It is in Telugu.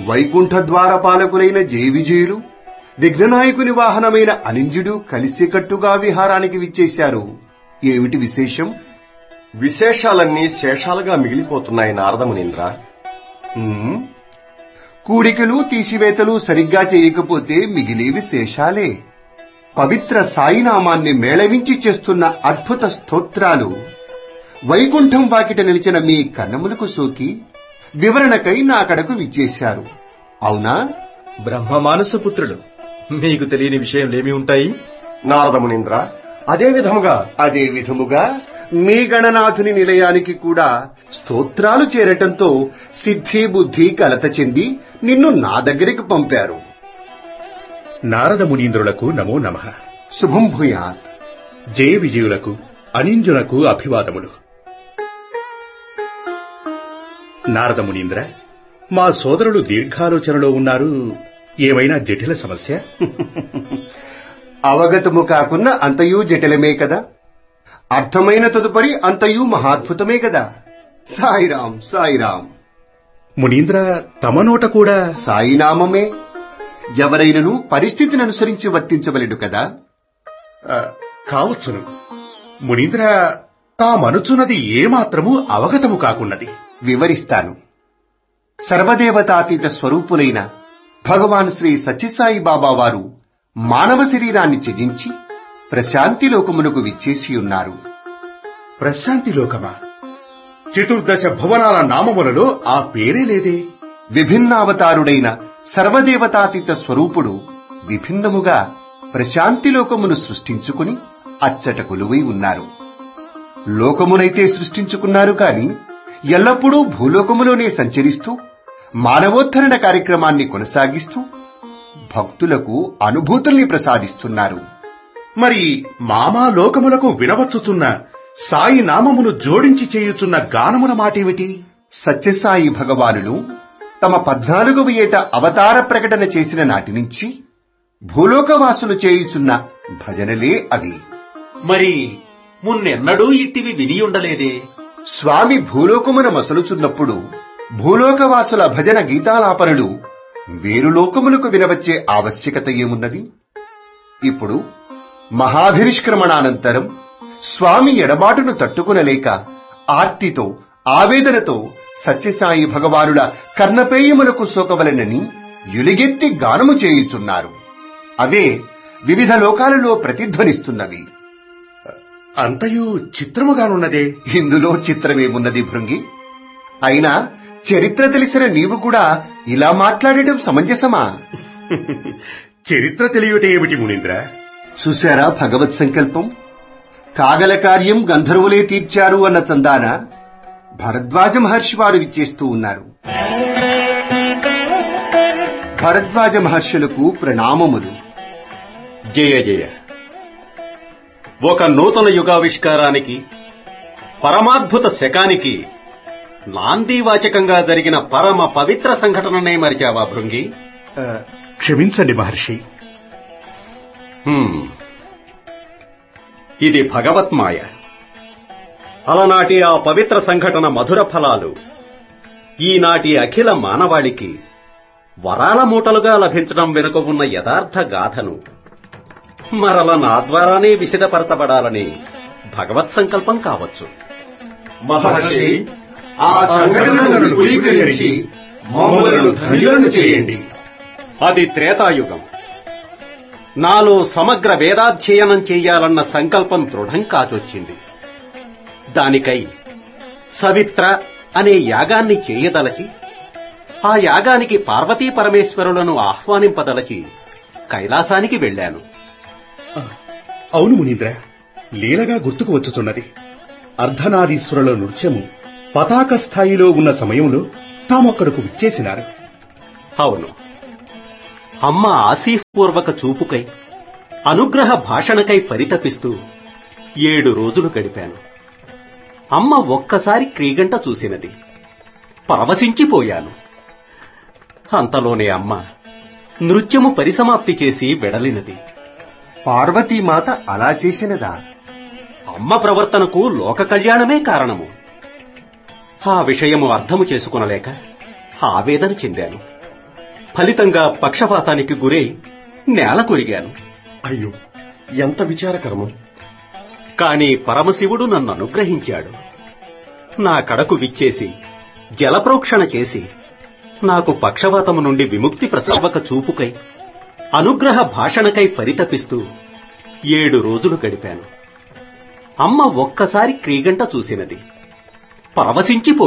వైకుంఠ ద్వారపాలకులైన జయవిజయులు విఘ్ననాయకుని వాహనమైన అనింజుడు కలిసికట్టుగా విహారానికి విచ్చేశారు ఏమిటి విశేషం విశేషాలన్నీ శేషాలుగా మిగిలిపోతున్నాయి నారదమునీంద్ర ఉమ్, కూడికలు తీసివేతలు సరిగ్గా చేయకపోతే మిగిలేవి శేషాలే పవిత్ర సాయినామాన్ని మేళవించి చేస్తున్న అద్భుత స్తోత్రాలు వైకుంఠం వాకిట నిలిచిన మీ కన్నములకు సోకి వివరణకై నాకడకు విచ్చేశారు అవునా బ్రహ్మ మానసపుత్రులు మీకు తెలియని విషయంలేమి ఉంటాయి నారదమునీంద్ర అదే విధముగా అదే విధముగా మీ గణనాథుని నిలయానికి కూడా స్తోత్రాలు చేరటంతో సిద్ధి బుద్ధి కలత చెంది నిన్ను నా దగ్గరికి పంపారు నారద మునీంద్రులకు నమో నమ శుభం భూయాత్ జయ విజయులకు అనింజునకు అభివాదములు నారద మునీంద్ర మా సోదరులు దీర్ఘాలోచనలో ఉన్నారు ఏమైనా జటిల సమస్య అవగతము కాకున్న అంతయూ జటిలమే కదా అర్థమైన తదుపరి అంతయూ మహాద్భుతమే కదా సాయిరాం సాయిరాం మునీంద్ర తమ నోట కూడా సాయినామమే ఎవరైనను పరిస్థితిని అనుసరించి వర్తించవలెడు కదా ఆ, కావచ్చును మునీంద్ర తామనుచున్నది ఏమాత్రము అవగతము కాకున్నది వివరిస్తాను సర్వదేవతాతీత స్వరూపులైన భగవాన్ శ్రీ సత్యసాయి బాబా వారు మానవ శరీరాన్ని త్యజించి ప్రశాంతి లోకమునకు విచ్చేసి ఉన్నారు ప్రశాంతి లోకమా చతుర్దశ భువనాల నామములలో ఆ పేరే లేదే విభిన్నావతారుడైన సర్వదేవతాతీత స్వరూపుడు విభిన్నముగా ప్రశాంతి లోకమును సృష్టించుకుని అచ్చట కొలువై ఉన్నారు లోకమునైతే సృష్టించుకున్నారు కాని ఎల్లప్పుడూ భూలోకములోనే సంచరిస్తూ మానవోద్ధరణ కార్యక్రమాన్ని కొనసాగిస్తూ భక్తులకు అనుభూతుల్ని ప్రసాదిస్తున్నారు మరి మామా లోకములకు వినవచ్చుచున్న సాయి నామమును జోడించి చేయుచున్న గానమున మాటేమిటి సత్యసాయి భగవానులు తమ పద్నాలుగవ ఏట అవతార ప్రకటన చేసిన నాటి నుంచి భూలోకవాసులు చేయుచున్న భజనలే అవి మరి మున్నెన్నడూ ఇట్టివి విని ఉండలేదే స్వామి భూలోకమున మసలుచున్నప్పుడు భూలోకవాసుల భజన గీతాలాపనలు వేరు లోకములకు వినవచ్చే ఆవశ్యకత ఏమున్నది ఇప్పుడు మహాభినిష్క్రమణానంతరం స్వామి ఎడబాటును తట్టుకునలేక ఆర్తితో ఆవేదనతో సత్యసాయి భగవానుల కర్ణపేయములకు సోకవలెనని యులిగెత్తి గానము చేయుచున్నారు అవే వివిధ లోకాలలో ప్రతిధ్వనిస్తున్నవి అంతయు చిత్రముగానున్నదే ఇందులో చిత్రమేమున్నది భృంగి అయినా చరిత్ర తెలిసిన నీవు కూడా ఇలా మాట్లాడటం సమంజసమా చరిత్ర తెలియటే ఏమిటి మునీంద్ర చూశారా భగవత్ సంకల్పం కాగల కార్యం గంధర్వులే తీర్చారు అన్న చందాన భరద్వాజ మహర్షి వారు విచ్చేస్తూ ఉన్నారు భరద్వాజ మహర్షులకు ప్రణామములు జయ జయ ఒక నూతన యుగావిష్కారానికి పరమాద్భుత శకానికి నాందీవాచకంగా జరిగిన పరమ పవిత్ర సంఘటననే మరిచావా భృంగి ఆ, క్షమించండి మహర్షి హ్మ్. ఇది భగవత్మాయ అలనాటి ఆ పవిత్ర సంఘటన మధుర ఫలాలు ఈనాటి అఖిల మానవాళికి వరాల మూటలుగా లభించడం వెనుక ఉన్న యథార్థ గాథను మరల నా ద్వారానే విశదపరచబడాలని భగవత్ సంకల్పం కావచ్చు మహర్షి ఆ సంఘటనలను పులీకరించి మమ్మలను ధన్యులను చేయండి అది త్రేతాయుగం నాలో సమగ్ర వేదాధ్యయనం చెయ్యాలన్న సంకల్పం దృఢం కాచొచ్చింది దానికై సవిత్ర అనే యాగాన్ని చేయదలచి ఆ యాగానికి పార్వతీ పరమేశ్వరులను ఆహ్వానింపదలచి కైలాసానికి వెళ్ళాను అవును మునీంద్ర లీలగా గుర్తుకు వచ్చుతున్నది అర్ధనారీశ్వరుల నృత్యము పతాక స్థాయిలో ఉన్న సమయంలో తామొక్కడకు విచ్చేసినారు అవును అమ్మ ఆశీపూర్వక చూపుకై అనుగ్రహ భాషణకై పరితపిస్తూ ఏడు రోజులు గడిపాను అమ్మ ఒక్కసారి క్రీగంట చూసినది పరవశించిపోయాను అంతలోనే అమ్మ నృత్యము పరిసమాప్తి చేసి వెడలినది పార్వతీమాత అలా చేసినదా అమ్మ ప్రవర్తనకు లోక కళ్యాణమే కారణము ఆ విషయము అర్థము చేసుకునలేక ఆవేదన చెందాను ఫలితంగా పక్షపాతానికి గురై నేల కొరిగాను అయ్యో ఎంత విచారకరము కాని పరమశివుడు నన్ను అనుగ్రహించాడు నా కడకు విచ్చేసి జలప్రోక్షణ చేసి నాకు పక్షవాతము నుండి విముక్తి ప్రసవక చూపుకై అనుగ్రహ భాషణకై పరితపిస్తూ ఏడు రోజులు గడిపాను అమ్మ ఒక్కసారి క్రీగంట చూసినది పరవశించిపో